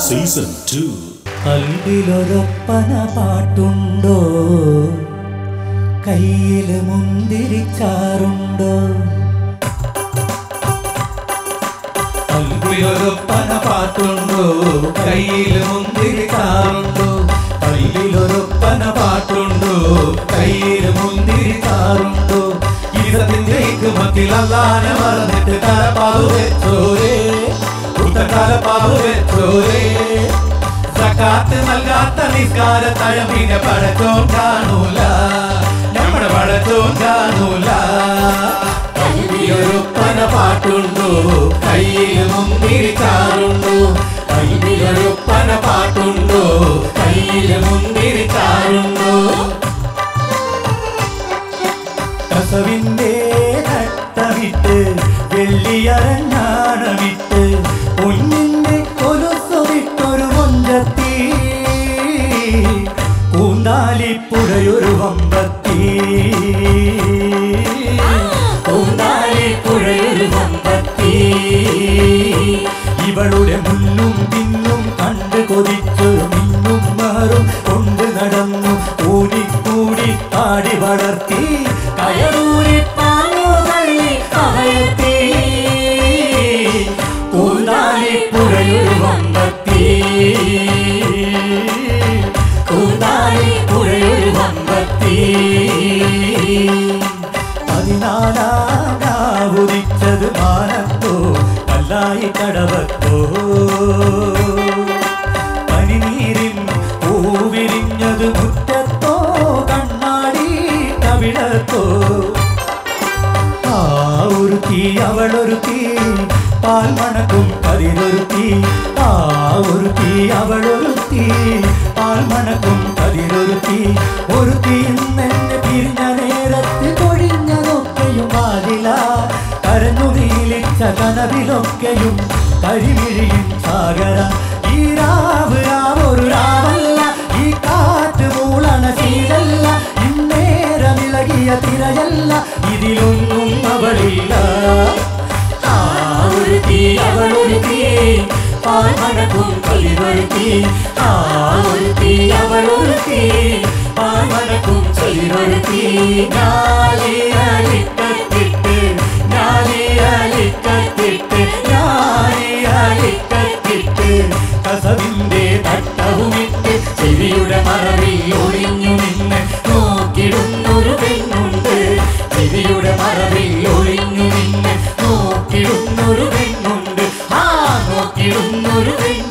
season two കൽവിലൊരൊപ്പന പാട്ടുണ്ടോ കയ്യില് മുന്തിരിച്ചാറുണ്ടോ കൽവിലൊരൊപ്പന പാട്ടുണ്ടോ കയ്യില് മുന്തിരിച്ചാറുണ്ടോ കയ്യിലൊരൊപ്പന പാട്ടുണ്ടോ കയ്യില് മുന്തിരിച്ചാറുണ്ടോ ഇതത്തിലേക്ക് മത്തിലല്ലാന മറന്നിട്ട് തലപ്പാവ് വെച്ചോരേ തലപ്പാവ് വെച്ചോരേ സക്കാത്ത് നൽകാത്ത നിസ്കാര തഴമിനെ പടച്ചോൻ കാണൂല നമ്മുടെ പടച്ചോൻ കാണൂല കയ്യിലൊരൊപ്പന പാട്ടുണ്ടോ കയ്യിൽ മുന്തിരിച്ചാറുണ്ടോ കയ്യിലൊരൊപ്പന പാട്ടുണ്ടോ കയ്യിൽ മുന്തിരിച്ചാറുണ്ടോ കസവിന്റെ നട്ടമിട്ട് വെള്ളിയരഞ്ഞാണമിട്ട് പൊന്നിന്റെ കൊലുസുവിട്ടൊരു മൊഞ്ചത്തി പൂന്താലിപ്പുഴയൊരു വമ്പത്തി പൂന്താലിപ്പുഴയൊരു വമ്പത്തി ഇവളുടെ മുന്നും പിന്നും കണ്ട് കൊതിച്ചൊരു മിന്നും മാറും കൊണ്ട് നടന്നു കൂടിക്കൂടി പാടി വളർത്തി കയറൂരി പാലോ തള്ളി കയറ്റി കൂന്താലിപ്പുഴയൊരു വമ്പത്തി കൂന്താലിപ്പുഴയൊരു വമ്പത്തി പതിനാലാം രാവുദിച്ചത് മാനത്തോ കല്ലായി കടവത്തോ പനിനീരിൽ പൂവിരിഞ്ഞത് മുറ്റത്തോ കണ്ണാടി കവിളത്തോ ആ ഒരു തീ അവളൊരു തീ പാൽ മണക്കും കതിരൊരു തീ ആ ഒരു തീ അവളൊരു തീ പാൽ മണക്കും കതിരൊരു തീ ഒരു തീ ഇന്നെന്നെ പിരിഞ്ഞ നേരത്ത് കൊഴിഞ്ഞതൊക്കെയും വാതില കരഞ്ഞു നീലിച്ച കനവിലൊക്കെയും കരിമിഴിയും സാഗര ഈ രാവ് രാവൊരു രാവല്ല ഈ കാറ്റ് മൂളണ ശീലല്ല ഇന്നേരമിളകിയ തിരയല്ല ഇതിലൊന്നും അവളില്ല ആ ഒരു തീ അവളൊരു തീ പാൽമണക്കും കളിവരുത്തി ആ ഒരു തീ അവളൊരു തീ പാൽമണക്കും കളിവരുത്തി ഞാലിയലിക്കത്തിട്ട് ഞാലിയലിക്കത്തിട്ട് ഞാലിയലിക്കത്തിട്ട് കസവിന്റെ തട്ടവുമിട്ട് ചെവിയുടെ മറവിൽ ഒളിഞ്ഞു നിന്ന് നോക്കിടുന്നൊരു പെണ്ണുണ്ട് ചെവിയുടെ മറവിൽ ഒളിഞ്ഞു നിന്ന് നോക്കിടുന്നൊരു പെണ്ണുണ്ട് ആ നോക്കിടുന്നൊരു പെണ്ണുണ്ട്